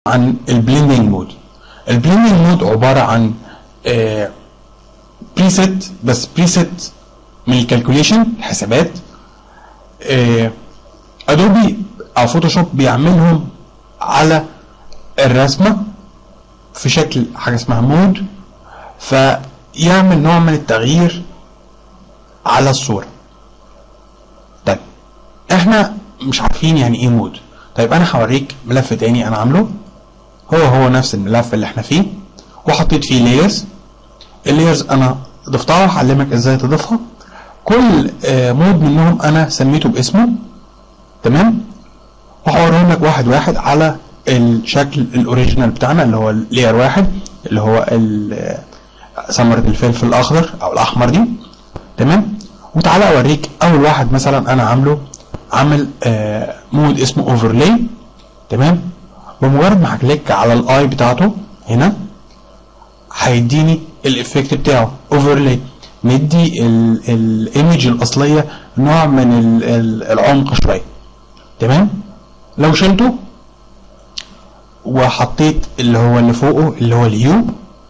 عن البليندنج مود البليندنج مود عبارة عن بريسيت بس بريسيت من الكالكوليشن الحسابات ادوبي او فوتوشوب بيعملهم على الرسمة في شكل حاجة اسمها مود فيعمل نوع من التغيير على الصورة طيب احنا مش عارفين يعني ايه مود طيب انا هوريك ملف تاني انا عامله هو هو نفس الملف اللي احنا فيه وحطيت فيه لايرز اللايرز انا ضفتها وهعلمك ازاي تضيفها كل آه مود منهم انا سميته باسمه تمام وهوريهم لك واحد واحد على الشكل الاوريجينال بتاعنا اللي هو لاير واحد اللي هو ثمرة الفلفل الاخضر او الاحمر دي تمام وتعالى اوريك اول واحد مثلا انا عامله عامل آه مود اسمه اوفرلاي تمام بمجرد ما هكليك على الاي بتاعته هنا هيديني الافكت بتاعه اوفرلاي مدي الايمج الاصليه نوع من ال ال العمق شويه تمام لو شلته وحطيت اللي هو اللي فوقه اللي هو الهيو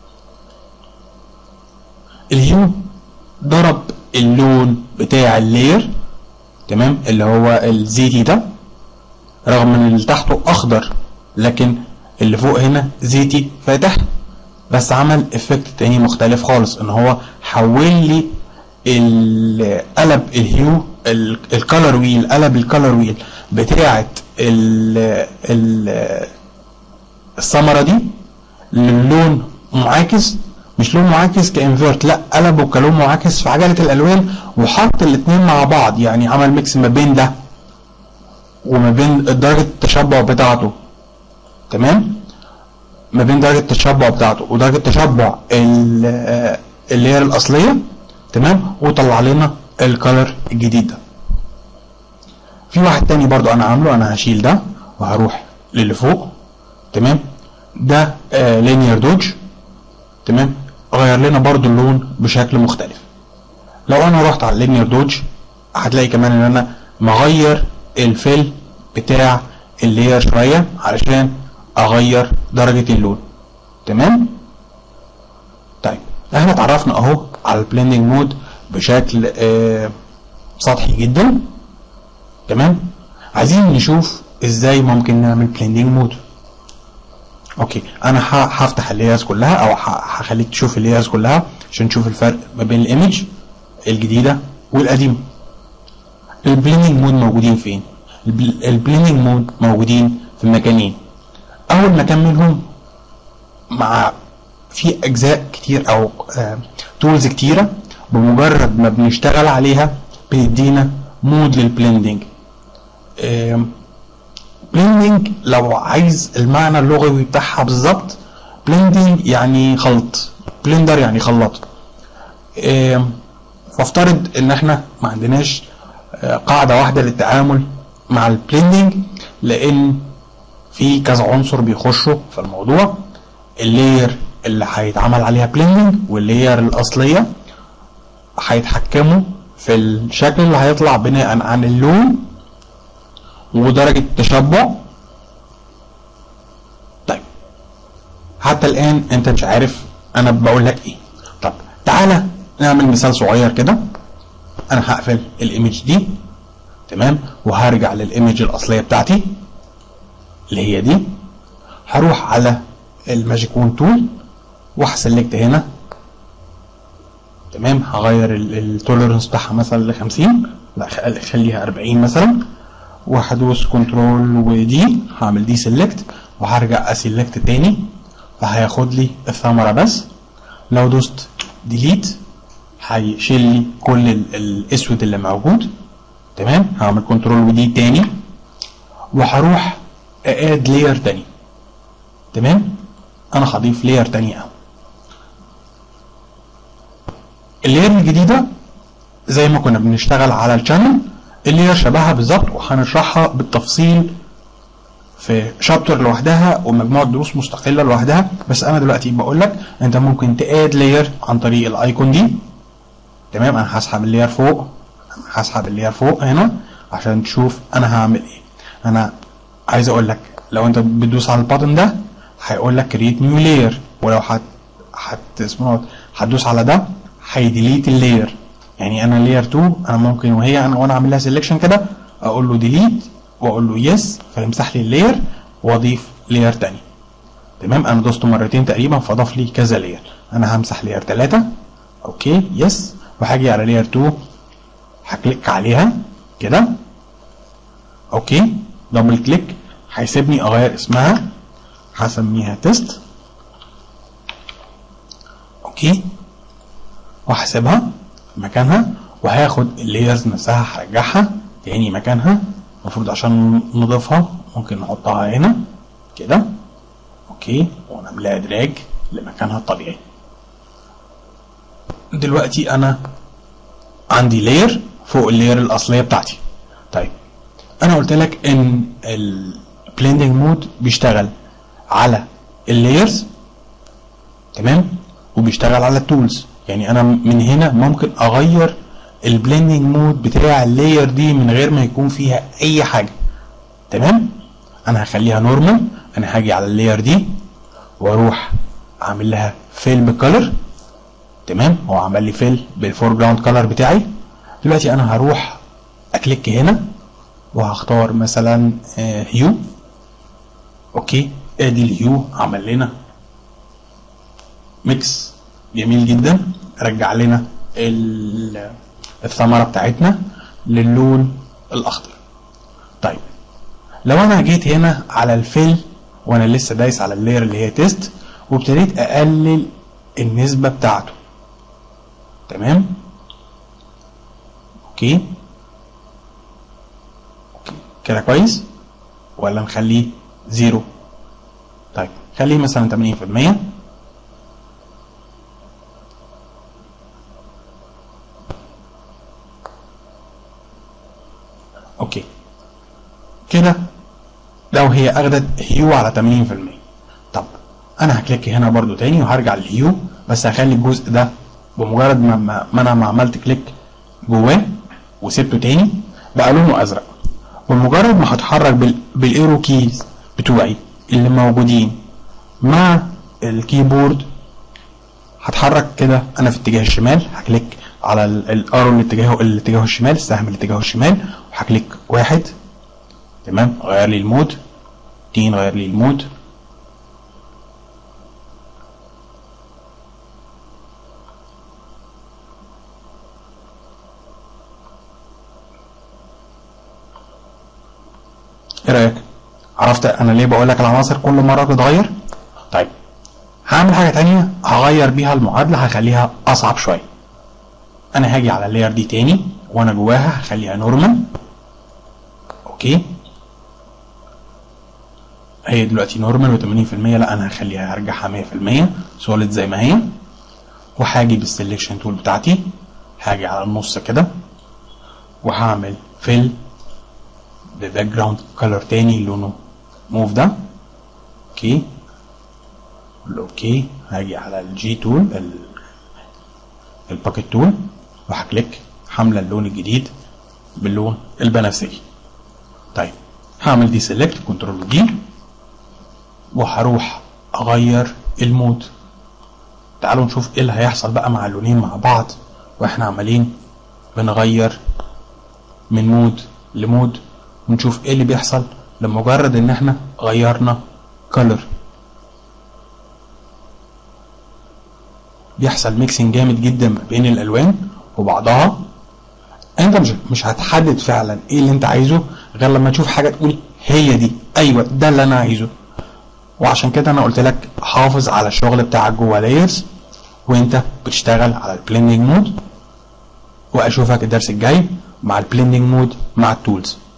الهيو ضرب اللون بتاع اللاير تمام اللي هو الزيتي ده رغم ان اللي تحته اخضر لكن اللي فوق هنا زيتي فاتح بس عمل افكت تاني مختلف خالص ان هو حول لي قلب الهيو الكالر ويل قلب الكالر ويل بتاعه الثمره دي للون معاكس مش لون معاكس كانفيرت لا قلبه كلون معاكس في عجله الالوان وحط الاثنين مع بعض يعني عمل ميكس ما بين ده وما بين درجه التشبع بتاعته تمام ما بين درجه التشبع بتاعته ودرجه تشبع اللاير الاصليه تمام وطلع لنا الكالر الجديد ده في واحد تاني برضو انا عامله انا هشيل ده وهروح للي فوق تمام ده آه لينير دوج تمام غير لنا برضو اللون بشكل مختلف لو انا رحت على اللينير دوج هتلاقي كمان ان انا مغير الفيل بتاع اللاير شويه علشان اغير درجه اللون تمام طيب احنا اتعرفنا اهو على البلندنج مود بشكل آه سطحي جدا تمام عايزين نشوف ازاي ممكن نعمل بلندنج مود اوكي انا هفتح اللايرز كلها او هخليك تشوف اللايرز كلها عشان تشوف الفرق ما بين الايمج الجديده والقديمه البلندنج مود موجودين فين البلندنج مود موجودين في مكانين اول مكان منهم مع في اجزاء كتير او آه تولز كتيره بمجرد ما بنشتغل عليها بتدينا مود للبلندنج آه بلندنج لو عايز المعنى اللغوي بتاعها بالظبط بلندنج يعني خلط بلندر يعني خلاط آه فافترض ان احنا ما عندناش قاعده واحده للتعامل مع البلندنج لان في كذا عنصر بيخشوا في الموضوع اللاير اللي هيتعمل عليها بلندنج واللاير الاصليه هيتحكموا في الشكل اللي هيطلع بناء عن اللون ودرجه التشبع طيب حتى الان انت مش عارف انا بقول لك ايه طب تعالى نعمل مثال صغير كده انا هقفل الايمج دي تمام وهرجع للايمج الاصليه بتاعتي اللي هي دي هروح على الماجيك وون تول وهسلكت هنا تمام هغير التوليرنس بتاعها مثلا ل 50 لا خليها 40 مثلا وهدوس كنترول ودي هعمل دي سيلكت وهرجع اسيلكت تاني فهياخد لي الثمره بس لو دوست ديليت هيشيل لي كل الاسود اللي موجود تمام هعمل كنترول ودي تاني وهروح اد لاير تاني تمام انا هضيف لاير تاني اهو اللاير الجديده زي ما كنا بنشتغل على الشانل اللاير شبهها بالظبط وهنشرحها بالتفصيل في شابتر لوحدها ومجموعه دروس مستقله لوحدها بس انا دلوقتي بقول لك انت ممكن تاد لاير عن طريق الايكون دي تمام انا هسحب اللاير فوق هسحب اللاير فوق هنا عشان تشوف انا هعمل ايه انا عايز اقول لك لو انت بتدوس على الباتن ده هيقول لك كريت نيو لاير ولو هت هت اسمه هتدوس على ده هيديليت اللاير يعني انا لاير 2 انا ممكن وهي انا وانا عامل لها سيلكشن كده اقول له ديليت واقول له يس فيمسح لي اللاير واضيف لاير تاني تمام انا دوسته مرتين تقريبا فضاف لي كذا لاير انا همسح لاير 3 اوكي يس وهاجي على لاير 2 هكليك عليها كده اوكي دبل كليك هيسيبني اغير اسمها هسميها تيست اوكي وهسيبها مكانها وهاخد اللايرز نفسها هرجعها تاني مكانها المفروض عشان نضيفها ممكن نحطها هنا كده اوكي ونعملها دراج لمكانها الطبيعي دلوقتي انا عندي لاير فوق اللاير الاصليه بتاعتي طيب انا قلت لك ان البلندنج مود بيشتغل على اللايرز تمام وبيشتغل على التولز يعني انا من هنا ممكن اغير البلندنج مود بتاع اللاير دي من غير ما يكون فيها اي حاجه تمام انا هخليها نورمال انا هاجي على اللاير دي واروح اعمل لها فيل بالكلر تمام هو عمل لي فيل بالفور جراوند كلر بتاعي دلوقتي انا هروح اكليك هنا وهختار مثلا هيو اوكي ادي الهيو عمل لنا ميكس جميل جدا رجع لنا الثمره بتاعتنا للون الاخضر طيب لو انا جيت هنا على الفيل وانا لسه دايس على اللاير اللي هي تيست وابتديت اقلل النسبه بتاعته تمام اوكي اوكي كده كويس ولا نخليه زيرو طيب خليه مثلا 80% اوكي كده لو هي اخدت هيو على 80% طب انا هكليك هنا برضو تاني وهرجع للهيو بس هخلي الجزء ده بمجرد ما, ما, ما انا ما عملت كليك جواه وسبته تاني بقى لونه ازرق ومجرد ما هتحرك بال بالايرو كيز بتوعي اللي موجودين مع الكيبورد هتحرك كده انا في اتجاه الشمال هكليك على الارو اللي اتجاهه اللي اتجاهه الشمال السهم اللي اتجاهه الشمال وهكليك واحد تمام غير لي المود اتنين غير لي المود ايه رايك عرفت انا ليه بقول لك العناصر كل مره بتتغير طيب هعمل حاجه تانية هغير بيها المعادله هخليها اصعب شويه انا هاجي على اللاير دي تاني وانا جواها هخليها نورمال اوكي هي دلوقتي نورمال و80% لا انا هخليها هرجعها 100% سوليد زي ما هي وهاجي بالسلكشن تول بتاعتي هاجي على النص كده وهعمل فيل بباك جراوند كلر تاني لونه موف ده اوكي اوكي هاجي على الجي تول الباكيت تول وهكليك حامله اللون الجديد باللون البنفسجي طيب هعمل دي سيلكت كنترول دي وهروح اغير المود تعالوا نشوف ايه اللي هيحصل بقى مع اللونين مع بعض واحنا عمالين بنغير من مود لمود ونشوف ايه اللي بيحصل لمجرد ان احنا غيرنا كولر بيحصل ميكسنج جامد جدا ما بين الالوان وبعضها انت مش مش هتحدد فعلا ايه اللي انت عايزه غير لما تشوف حاجه تقول هي دي ايوه ده اللي انا عايزه وعشان كده انا قلت لك حافظ على الشغل بتاعك جوه لايرز وانت بتشتغل على البلندنج مود واشوفك الدرس الجاي مع البلندنج مود مع التولز